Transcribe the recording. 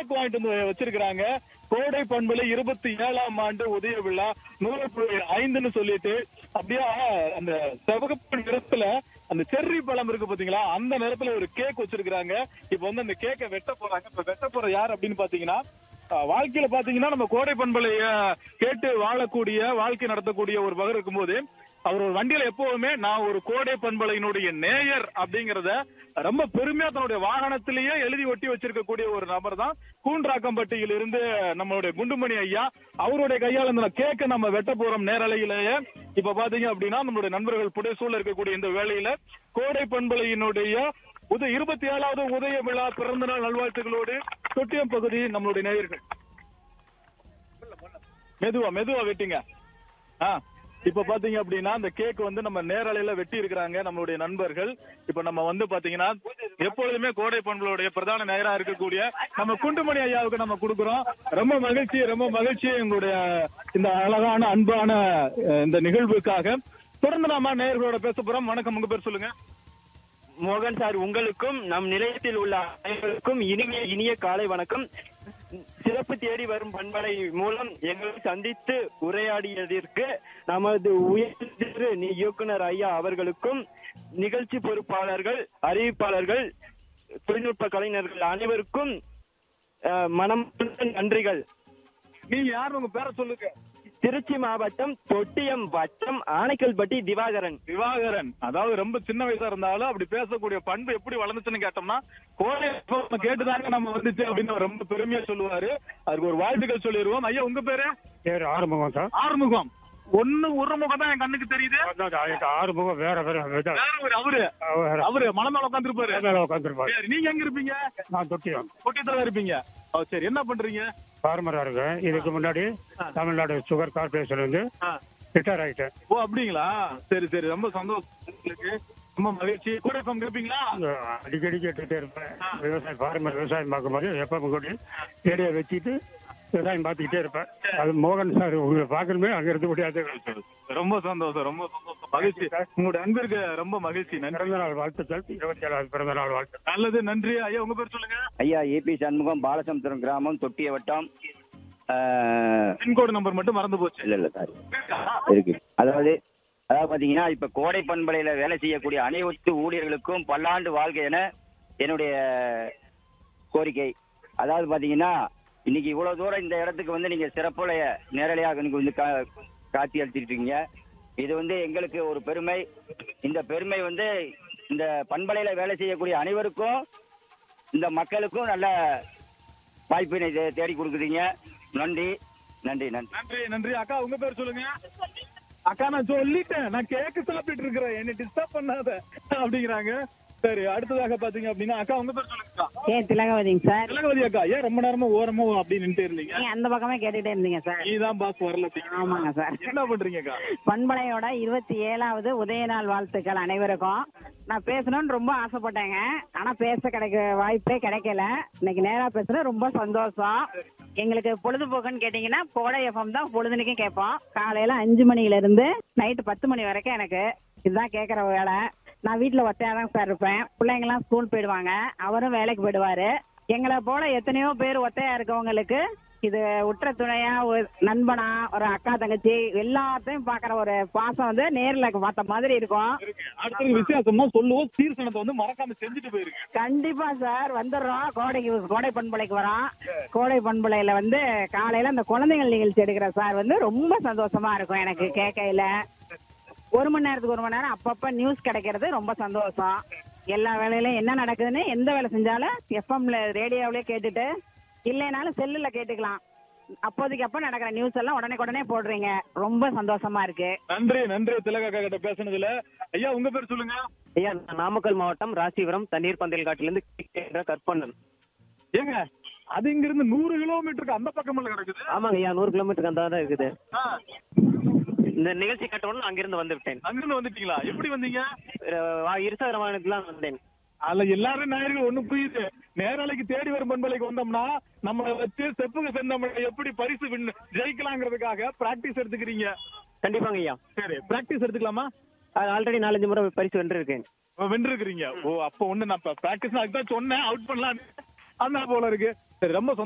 Cake வாங்கிட்டு வந்து வச்சிருக்கிறாங்க கோடை பண்புல இருபத்தி ஏழாம் ஆண்டு உதய விழா நூறு புள்ளி ஐந்துன்னு சொல்லிட்டு அப்படியே அந்த சிவகப்பு நிறத்துல அந்த செர்ரி பழம் இருக்கு பாத்தீங்களா அந்த நேரத்துல ஒரு கேக் வச்சிருக்காங்க இப்ப வந்து அந்த கேக்கை வெட்ட போறாங்க இப்ப வெட்ட போற யார் அப்படின்னு பாத்தீங்கன்னா அஹ், வாழ்க்கையில பாத்தீங்கன்னா நம்ம கோடை பண்பலைய கேட்டு வாழக்கூடிய வாழ்க்கை நடத்தக்கூடிய ஒரு பகர் இருக்கும்போது அவர் ஒரு வண்டியில எப்பவுமே நான் ஒரு கோடை பண்பலையினுடைய நேயர் அப்படிங்கறத ரொம்ப பெருமையா தன்னுடைய வாகனத்திலேயே எழுதி ஒட்டி வச்சிருக்கக்கூடிய ஒரு நபர் தான் கூன்றாக்கம்பட்டியில் இருந்து நம்மளுடைய குண்டுமணி ஐயா அவருடைய கையால் இந்த கேக்க நம்ம வெட்ட போறோம் நேரலையிலேயே இப்ப பாத்தீங்க அப்படின்னா நம்மளுடைய நண்பர்கள் புடைசூழல் இருக்கக்கூடிய இந்த வேளையில கோடை பண்பலையினுடைய உத இருபத்தி ஏழாவது உதய விழா பிறந்த நாள் நல்வாழ்த்துக்களோடு தொட்டியம் பகுதி நம்மளுடைய நேயர்கள் மெதுவா மெதுவா வெட்டிங்க ஆ இப்ப பாத்தீங்க அப்படின்னா அந்த கேக் வந்து நம்ம நேரலையில வெட்டி இருக்கிறாங்க நம்மளுடைய நண்பர்கள் இப்ப நம்ம வந்து பாத்தீங்கன்னா எப்பொழுதுமே கோடை பண்புகளுடைய பிரதான நேரா இருக்கக்கூடிய நம்ம குண்டுமணி ஐயாவுக்கு நம்ம கொடுக்குறோம் ரொம்ப மகிழ்ச்சி ரொம்ப மகிழ்ச்சி எங்களுடைய இந்த அழகான அன்பான அஹ், இந்த நிகழ்வுக்காக தொடர்ந்து நாம நேயர்களோட பேச போறோம் வணக்கம் உங்க பேர் சொல்லுங்க மோகன் சார் உங்களுக்கும் நம் நிலையத்தில் உள்ள அனைவருக்கும் இனிய இனிய காலை வணக்கம் சிறப்பு தேடி வரும் பண்பலை மூலம் எங்களை சந்தித்து உரையாடியதற்கு நமது உயர் இயக்குனர் ஐயா அவர்களுக்கும் நிகழ்ச்சி பொறுப்பாளர்கள் அறிவிப்பாளர்கள் தொழில்நுட்ப கலைஞர்கள் அனைவருக்கும் அஹ், மனம் நன்றிகள் நீங்க யாரு உங்க பேரை சொல்லுங்க திருச்சி மாவட்டம் தொட்டியம் வட்டம் ஆனைக்கல்பட்டி திவாகரன் திவாகரன் அதாவது ரொம்ப சின்ன வயசா இருந்தாலும் அப்படி பேசக்கூடிய பண்பு எப்படி வளர்ந்துச்சுன்னு கேட்டோம்னா கோடை FM கேட்டுதாங்க நம்ம வந்துச்சு அப்படின்னு அவர் ரொம்ப பெருமையா சொல்லுவாரு அதுக்கு ஒரு வாழ்த்துக்கள் சொல்லிடுவோம் ஐயா உங்க பேரு பேர் ஆறுமுகம் சார் ஆறுமுகம் ஒண்ணு ஒரு முகம் தான் என் கண்ணுக்கு தெரியுது அதான் அது ஆறுமுகம் வேற வேற விதம். வேற ஒரு அவரு வேற அவரு மலை மேல உட்காந்துருப்பாரு மேல உட்காந்துருப்பாரு சரி நீங்க எங்க இருப்பீங்க நான் தொட்டியம் கொட்டியத்துல இருப்பீங்க ஓ, சரி என்ன பண்றீங்க ஃபார்மரா இருக்கேன் இதுக்கு முன்னாடி தமிழ்நாடு சுகர் கார்பரேஷன் வந்து ஆ. ரிட்டையர் ஆயிட்டேன் ஓ அப்படிங்களா சரி சரி ரொம்ப சந்தோஷம் உங்களுக்கு. ரொம்ப மகிழ்ச்சி கூட இப்ப இருப்பீங்களா இங்க அடிக்கடி கேட்டுட்டே இருப்பேன் விவசாயம் ஃபார்மர் விவசாயம் பார்க்கும்போது எப்ப கூட்டி ரேடியோ வச்சுட்டு விவசாயம் பார்த்துக்கிட்டே இருப்பேன் அது மோகன் சார் உங்களை பார்க்கணுமே அங்க இருந்து முடியாது ரொம்ப சந்தோஷம் ரொம்ப சந்தோஷம் மகிழ்ச்சி உங்களுடைய அன்பிற்கு ரொம்ப மகிழ்ச்சி நன்றி பிறந்த நாள் வாழ்த்துக்கள் இருபத்தி ஏழாவது பிறந்த நாள் வாழ்த்து நல்லது நன்றி ஐயா உங்க பேர் சொல்லுங்க ஐயா ஏபி சண்முகம் பாலசமுத்திரம் கிராமம் தொட்டிய வட்டம் ஆஹ், பின்கோடு நம்பர் மட்டும் மறந்து போச்சு இல்ல இல்ல சாரி இருக்கு அதாவது அதாவது பாத்தீங்கன்னா இப்ப கோடை பண்பலையில வேலை செய்யக்கூடிய அனைத்து ஊழியர்களுக்கும் பல்லாண்டு வாழ்க்கை என என்னுடைய கோரிக்கை அதாவது பாத்தீங்கன்னா இன்னைக்கு இவ்வளவு தூரம் இந்த இடத்துக்கு வந்து நீங்க சிறப்புடைய நேரலையாக இன்னைக்கு வந்து கா- காட்சி அளிச்சிட்டு இருக்கீங்க இது வந்து எங்களுக்கு ஒரு பெருமை இந்த பெருமை வந்து இந்த பண்பலையில வேலை செய்யக்கூடிய அனைவருக்கும் இந்த மக்களுக்கும் நல்ல வாய்ப்பினை தே- தேடி கொடுக்குறீங்க நன்றி நன்றி நன்றி நன்றி நன்றி அக்கா உங்க பேர் சொல்லுங்க அக்கா நான் சொல்லிட்டேன் நான் கேக்கு சாப்பிட்டுட்டு இருக்கிறேன் என்ன டிஸ்டர்ப் பண்ணாத அப்படிங்கிறாங்க சரி அடுத்ததாக பாத்தீங்க அப்படின்னா அக்கா உங்க பேர் சொல்லுங்க ஏன் திலகவதிங்க சார் திலகவதி அக்கா ஏன் ரொம்ப நேரமா ஓரமா அப்படி நின்னுட்டு இருந்தீங்க நீங்க அந்த பக்கமே கேட்டுட்டே இருந்தீங்க சார் நீதான் பாஸ் வரல அப்படிங்கிறீங்க. ஆமாங்க சார் என்ன பண்றீங்க அக்கா பண்பலையோட இருபத்தி ஏழாவது உதய நாள் வாழ்த்துக்கள் அனைவருக்கும் நான் பேசணும்னு ரொம்ப ஆசைப்பட்டேங்க ஆனா பேச கிடைக்க வாய்ப்பே கிடைக்கல இன்னைக்கு நேரா பேசுறது ரொம்ப சந்தோஷம் எங்களுக்கு பொழுதுபோக்குன்னு கேட்டீங்கன்னா கோடை எஃப்எம் தான் பொழுதுனைக்கும் கேட்போம் காலையில அஞ்சு மணில இருந்து நைட்டு பத்து மணி வரைக்கும் எனக்கு இதுதான் கேட்குற வேலை நான் வீட்டில் ஒத்தையா தான் சார் இருப்பேன் பிள்ளைங்கலாம் ஸ்கூல் போயிடுவாங்க அவரும் வேலைக்கு போயிடுவாரு எங்களை போல எத்தனையோ பேர் ஒத்தையா இருக்கவங்களுக்கு இது உற்ற துணையா ஒரு நண்பனா ஒரு அக்கா தங்கச்சி எல்லாத்தையும் பாக்குற ஒரு பாசம் வந்து நேர்ல பார்த்த மாதிரி இருக்கும் அடுத்த வித்தியாசம்னா சொல்லுவோம் சீர்சனத்தை வந்து மறக்காம செஞ்சுட்டு போயிருங்க கண்டிப்பா சார் வந்துடுறோம் கோடைக்கு கோடை பண்பலைக்கு வரோம் கோடை பண்பலையில வந்து காலையில அந்த குழந்தைகள் நிகழ்ச்சி எடுக்கிற சார் வந்து ரொம்ப சந்தோஷமா இருக்கும் எனக்கு கேட்கையில ஒரு மணி நேரத்துக்கு ஒரு மணி நேரம் அப்பப்ப நியூஸ் கிடைக்கிறது ரொம்ப சந்தோஷம் எல்லா வேலையிலும் என்ன நடக்குதுன்னு எந்த வேலை செஞ்சாலும் எஃப்எம்ல ரேடியோவிலே கேட்டுட்டு இல்லைனாலும் செல்லுல கேட்டுக்கலாம் அப்போதைக்கு அப்ப நடக்கிற நியூஸ் எல்லாம் உடனே உடனே போடுறீங்க ரொம்ப சந்தோஷமா இருக்கு நன்றி நன்றி திலக அக்கா கிட்ட பேசுனதுல ஐயா உங்க பேர் சொல்லுங்க ஐயா நான் நாமக்கல் மாவட்டம் ராசிபுரம் தண்ணீர் பந்தல் காட்டிலிருந்து கற்பண்ணன் ஏங்க அது இங்க இருந்து நூறு கிலோமீட்டருக்கு அந்த பக்கமெல்லாம் கிடக்குது ஆமாங்க ஐயா நூறு கிலோமீட்டருக்கு அந்த தான் இருக்குது ஆ, இந்த நிகழ்ச்சி கேட்டவுடனே அங்கிருந்து வந்து விட்டேன் அங்கிருந்து வந்துட்டீங்களா எப்படி வந்தீங்க இருசக்கர வாகனத்தில் வந்தேன் அதுல எல்லாரும் நேயர்கள் ஒண்ணு புரியுது நேரலைக்கு தேடி வரும் பண்பலைக்கு வந்தோம்னா நம்மளை வச்சு செப்புக்கு சென்றவங்களை எப்படி பரிசு win- ஜெயிக்கலாங்கிறதுக்காக பிராக்டிஸ் எடுத்துக்கிறீங்க கண்டிப்பாங்க ஐயா சரி பிராக்டிஸ் எடுத்துக்கலாமா ஆல்ரெடி நாலஞ்சு முறை பரிசு வென்றிருக்கேன் வென்றிருக்கிறீங்க ஓ அப்போ ஒண்ணு நான் பிராக்டிஸ் அதுக்கு தான் சொன்னேன் அவுட் பண்ணலாம் அந்த போல இருக்கு சரி ரொம்ப சந்தோஷம்